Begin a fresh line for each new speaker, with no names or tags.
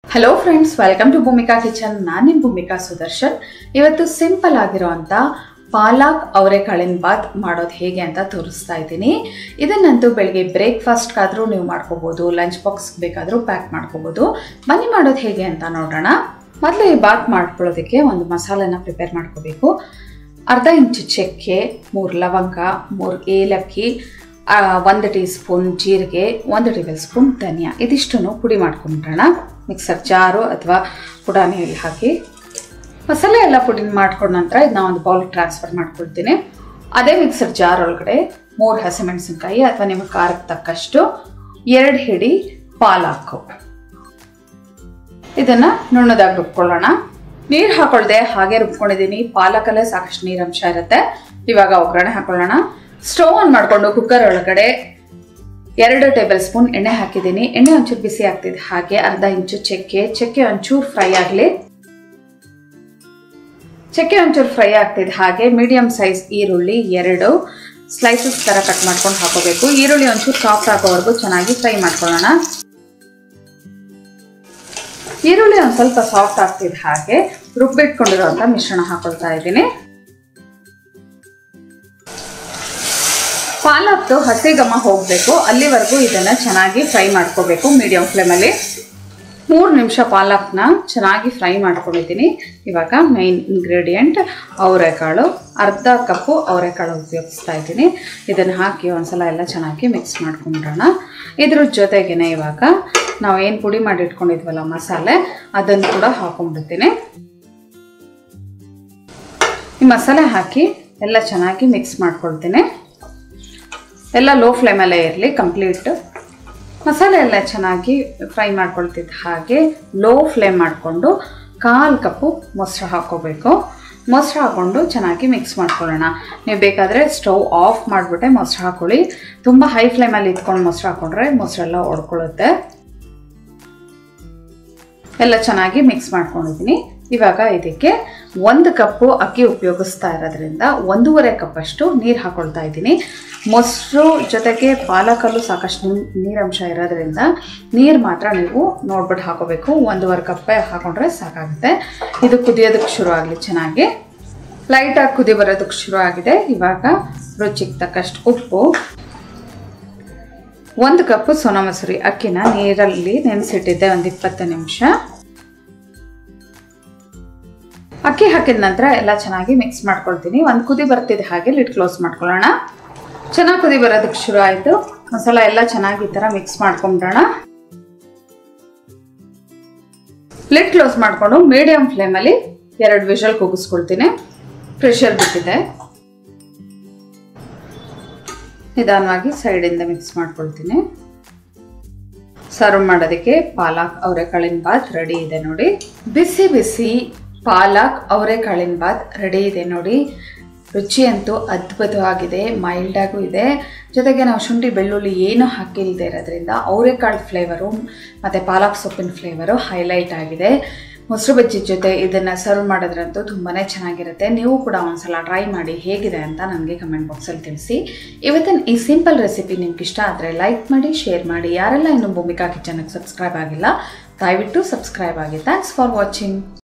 hello friends welcome to Bhoomika kitchen ನಾನು ನಿಮ್ಮ ಭೂಮಿಕಾ ಸುದರ್ಶನ್ ಇವತ್ತು ಸಿಂಪಲ್ ಆಗಿರೋಂಥ ಪಾಲಾಕ್ ಅವರೆಕಾಳಿನ ಬಾತ್ ಮಾಡೋದು ಹೇಗೆ ಅಂತ ತೋರಿಸ್ತಾ ಇದ್ದೀನಿ ಇದನ್ನಂತೂ ಬೆಳಿಗ್ಗೆ ಬ್ರೇಕ್ಫಾಸ್ಟ್ಗಾದರೂ ನೀವು ಮಾಡ್ಕೋಬೋದು ಲಂಚ್ ಬಾಕ್ಸ್ ಬೇಕಾದರೂ ಪ್ಯಾಕ್ ಮಾಡ್ಕೋಬೋದು ಬನ್ನಿ ಮಾಡೋದು ಹೇಗೆ ಅಂತ ನೋಡೋಣ ಮೊದಲು ಈ ಬಾತ್ ಮಾಡ್ಕೊಳ್ಳೋದಕ್ಕೆ ಒಂದು ಮಸಾಲೆನ ಪ್ರಿಪೇರ್ ಮಾಡ್ಕೋಬೇಕು ಅರ್ಧ ಇಂಚು ಚಕ್ಕೆ ಮೂರು ಲವಂಗ ಮೂರು ಏಲಕ್ಕಿ ಆ, ಒಂದು ಟೀ ಸ್ಪೂನ್ ಜೀರಿಗೆ ಒಂದು ಟೇಬಲ್ ಸ್ಪೂನ್ ಧನಿಯಾ ಇದಿಷ್ಟನ್ನು ಪುಡಿ ಮಾಡ್ಕೊಂಬಿಡೋಣ ಮಿಕ್ಸರ್ ಜಾರು ಅಥವಾ ಪುಡಾಣಿಯಲ್ಲಿ ಹಾಕಿ ಮಸಾಲೆ ಎಲ್ಲ ಪುಡಿ ಮಾಡ್ಕೊಂಡ ನಂತರ ಇದನ್ನ ಒಂದು ಬೌಲ್ ಟ್ರಾನ್ಸ್ಫರ್ ಮಾಡ್ಕೊಳ್ತೀನಿ ಅದೇ ಮಿಕ್ಸರ್ ಜಾರ್ ಒಳಗಡೆ ಮೂರು ಹಸಿಮೆಣಸಿನ್ಕಾಯಿ ಅಥವಾ ನಿಮ್ಮ ಖಾರಕ್ಕೆ ತಕ್ಕಷ್ಟು ಎರಡು ಹಿಡಿ ಪಾಲಾಕು ಇದನ್ನ ನುಣ್ಣದಾಗಿ ರುಬ್ಕೊಳ್ಳೋಣ ನೀರು ಹಾಕೊಳ್ದೆ ಹಾಗೆ ರುಬ್ಕೊಂಡಿದ್ದೀನಿ ಪಾಲಕಲ್ಲೇ ಸಾಕಷ್ಟು ನೀರಂಶ ಇರುತ್ತೆ ಇವಾಗ ಒಗ್ಗರಣೆ ಹಾಕೊಳ್ಳೋಣ ಸ್ಟವ್ ಆನ್ ಮಾಡಿಕೊಂಡು ಕುಕ್ಕರ್ ಒಳಗಡೆ ಎರಡು ಟೇಬಲ್ ಸ್ಪೂನ್ ಎಣ್ಣೆ ಹಾಕಿದ್ದೀನಿ ಎಣ್ಣೆ ಒಂಚೂರು ಬಿಸಿ ಆಗ್ತಿದೆ ಹಾಗೆ ಅರ್ಧ ಇಂಚು ಚಕ್ಕೆ ಚಕ್ಕೆ ಒಂಚೂರು ಫ್ರೈ ಆಗಲಿ ಚಕ್ಕೆ ಒಂಚೂರು ಫ್ರೈ ಆಗ್ತಿದೆ ಹಾಗೆ ಮೀಡಿಯಂ ಸೈಜ್ ಈರುಳ್ಳಿ ಎರಡು ಸ್ಲೈಸಸ್ ಥರ ಕಟ್ ಮಾಡ್ಕೊಂಡು ಹಾಕೋಬೇಕು ಈರುಳ್ಳಿ ಒಂಚೂರು ಸಾಫ್ಟ್ ಆಗೋವರೆಗೂ ಚೆನ್ನಾಗಿ ಫ್ರೈ ಮಾಡ್ಕೊಳ್ಳೋಣ ಈರುಳ್ಳಿ ಒಂದು ಸ್ವಲ್ಪ ಸಾಫ್ಟ್ ಆಗ್ತಿದೆ ಹಾಗೆ ರುಬ್ಬಿಟ್ಕೊಂಡಿರೋಂಥ ಮಿಶ್ರಣ ಹಾಕೊಳ್ತಾ ಇದ್ದೀನಿ ಪಾಲಕ್ದು ಹಸಿ ಘಮ ಹೋಗಬೇಕು ಅಲ್ಲಿವರೆಗೂ ಇದನ್ನು ಚೆನ್ನಾಗಿ ಫ್ರೈ ಮಾಡ್ಕೋಬೇಕು ಮೀಡಿಯಂ ಫ್ಲೇಮಲ್ಲಿ ಮೂರು ನಿಮಿಷ ಪಾಲಕ್ನ ಚೆನ್ನಾಗಿ ಫ್ರೈ ಮಾಡ್ಕೊಂಡಿದ್ದೀನಿ ಇವಾಗ ಮೈನ್ ಇಂಗ್ರೀಡಿಯೆಂಟ್ ಅವರೆಕಾಳು ಅರ್ಧ ಕಪ್ಪು ಅವರೆಕಾಳು ಉಪಯೋಗಿಸ್ತಾ ಇದ್ದೀನಿ ಇದನ್ನು ಹಾಕಿ ಒಂದ್ಸಲ ಎಲ್ಲ ಚೆನ್ನಾಗಿ ಮಿಕ್ಸ್ ಮಾಡ್ಕೊಂಬಿಡೋಣ ಇದ್ರ ಜೊತೆಗೇನೆ ಇವಾಗ ನಾವು ಏನು ಪುಡಿ ಮಾಡಿ ಇಟ್ಕೊಂಡಿದ್ವಲ್ಲ ಮಸಾಲೆ ಅದನ್ನು ಕೂಡ ಹಾಕೊಂಡ್ಬಿಡ್ತೀನಿ ಈ ಮಸಾಲೆ ಹಾಕಿ ಎಲ್ಲ ಚೆನ್ನಾಗಿ ಮಿಕ್ಸ್ ಮಾಡ್ಕೊಳ್ತೀನಿ ಎಲ್ಲ ಲೋ ಫ್ಲೇಮಲ್ಲೇ ಇರಲಿ ಕಂಪ್ಲೀಟ್ ಮಸಾಲೆ ಎಲ್ಲ ಚೆನ್ನಾಗಿ ಫ್ರೈ ಮಾಡ್ಕೊಳ್ತಿದ್ದ ಹಾಗೆ ಲೋ ಫ್ಲೇಮ್ ಮಾಡಿಕೊಂಡು ಕಾಲು ಕಪ್ಪು ಮೊಸರು ಹಾಕ್ಕೋಬೇಕು ಮೊಸರು ಹಾಕ್ಕೊಂಡು ಚೆನ್ನಾಗಿ ಮಿಕ್ಸ್ ಮಾಡ್ಕೊಳ್ಳೋಣ ನೀವು ಬೇಕಾದರೆ ಸ್ಟವ್ ಆಫ್ ಮಾಡಿಬಿಟ್ಟೆ ಮೊಸರು ಹಾಕ್ಕೊಳ್ಳಿ ತುಂಬ ಹೈ ಫ್ಲೇಮಲ್ಲಿ ಇಟ್ಕೊಂಡು ಮೊಸರು ಹಾಕ್ಕೊಂಡ್ರೆ ಮೊಸರೆಲ್ಲ ಒಡ್ಕೊಳ್ಳುತ್ತೆ ಎಲ್ಲ ಚೆನ್ನಾಗಿ ಮಿಕ್ಸ್ ಮಾಡ್ಕೊಂಡಿದ್ದೀನಿ ಇವಾಗ ಇದಕ್ಕೆ ಒಂದು ಕಪ್ಪು ಅಕ್ಕಿ ಉಪಯೋಗಿಸ್ತಾ ಇರೋದ್ರಿಂದ ಒಂದೂವರೆ ಕಪ್ಪಷ್ಟು ನೀರು ಹಾಕೊಳ್ತಾ ಇದ್ದೀನಿ ಮೊಸರು ಜೊತೆಗೆ ಪಾಲಕಲ್ಲೂ ಸಾಕಷ್ಟು ನೀರಂಶ ಇರೋದ್ರಿಂದ ನೀರು ಮಾತ್ರ ನೀವು ನೋಡ್ಬಿಟ್ಟು ಹಾಕೋಬೇಕು ಒಂದೂವರೆ ಕಪ್ಪೆ ಹಾಕೊಂಡ್ರೆ ಸಾಕಾಗುತ್ತೆ ಇದು ಕುದಿಯೋದಕ್ಕೆ ಶುರು ಆಗಲಿ ಚೆನ್ನಾಗಿ ಲೈಟಾಗಿ ಕುದಿ ಬರೋದಕ್ಕೆ ಶುರು ಆಗಿದೆ ಇವಾಗ ರುಚಿಗೆ ತಕ್ಕಷ್ಟು ಉಪ್ಪು ಒಂದು ಕಪ್ಪು ಸೋನಾ ಮಸೂರಿ ಅಕ್ಕಿನ ನೀರಲ್ಲಿ ನೆನೆಸಿಟ್ಟಿದ್ದೆ ಒಂದು ಇಪ್ಪತ್ತು ನಿಮಿಷ ಅಕ್ಕಿ ಹಾಕಿದ ನಂತರ ಎಲ್ಲ ಚೆನ್ನಾಗಿ ಮಿಕ್ಸ್ ಮಾಡ್ಕೊಳ್ತೀನಿ ಒಂದು ಕುದಿ ಬರ್ತಿದೆ ಹಾಗೆ ಲಿಡ್ ಕ್ಲೋಸ್ ಮಾಡ್ಕೊಳ್ಳೋಣ ಚೆನ್ನಾಗಿ ಕುದಿ ಬರೋದಕ್ಕೆ ಶುರು ಆಯಿತು ಮಸಾಲ ಎಲ್ಲ ಚೆನ್ನಾಗಿ ಈ ಥರ ಮಿಕ್ಸ್ ಮಾಡ್ಕೊಂಬಿಡೋಣ ಲಿಡ್ ಕ್ಲೋಸ್ ಮಾಡಿಕೊಂಡು ಮೀಡಿಯಂ ಫ್ಲೇಮಲ್ಲಿ ಎರಡು ವಿಷಲ್ ಕೂಗಿಸ್ಕೊಳ್ತೀನಿ ಪ್ರೆಷರ್ ಬಿಟ್ಟಿದೆ ನಿಧಾನವಾಗಿ ಸೈಡಿಂದ ಮಿಕ್ಸ್ ಮಾಡ್ಕೊಳ್ತೀನಿ ಸರ್ವ್ ಮಾಡೋದಕ್ಕೆ ಪಾಲಾಕ್ ಅವರೆಕಾಳಿನ ಬಾತ್ ರೆಡಿ ಇದೆ ನೋಡಿ ಬಿಸಿ ಬಿಸಿ ಪಾಲಾಕ್ ಅವರೆಕಾಳಿನ ಬಾತ್ ರೆಡಿ ಇದೆ ನೋಡಿ ರುಚಿ ಅಂತೂ ಅದ್ಭುತವಾಗಿದೆ ಮೈಲ್ಡಾಗೂ ಇದೆ ಜೊತೆಗೆ ನಾವು ಶುಂಠಿ ಬೆಳ್ಳುಳ್ಳಿ ಏನು ಹಾಕಿಲ್ಲದೆ ಇರೋದ್ರಿಂದ ಅವರೆಕಾಳು ಫ್ಲೇವರು ಮತ್ತು ಪಾಲಾಕ್ ಸೊಪ್ಪಿನ ಫ್ಲೇವರು ಹೈಲೈಟ್ ಆಗಿದೆ ಮೊಸರು ಬಜ್ಜಿ ಜೊತೆ ಇದನ್ನು ಸರ್ವ್ ಮಾಡೋದ್ರಂತೂ ತುಂಬಾ ಚೆನ್ನಾಗಿರುತ್ತೆ ನೀವು ಕೂಡ ಒಂದ್ಸಲ ಟ್ರೈ ಮಾಡಿ ಹೇಗಿದೆ ಅಂತ ನನಗೆ ಕಮೆಂಟ್ ಬಾಕ್ಸಲ್ಲಿ ತಿಳಿಸಿ ಇವತ್ತಿನ ಈ ಸಿಂಪಲ್ ರೆಸಿಪಿ ನಿಮ್ಗೆ ಇಷ್ಟ ಆದರೆ ಲೈಕ್ ಮಾಡಿ ಶೇರ್ ಮಾಡಿ ಯಾರೆಲ್ಲ ಇನ್ನೂ ಭೂಮಿಕಾ ಕಿಚನ್ಗೆ ಸಬ್ಸ್ಕ್ರೈಬ್ ಆಗಿಲ್ಲ ದಯವಿಟ್ಟು ಸಬ್ಸ್ಕ್ರೈಬ್ ಆಗಿ ಥ್ಯಾಂಕ್ಸ್ ಫಾರ್ ವಾಚಿಂಗ್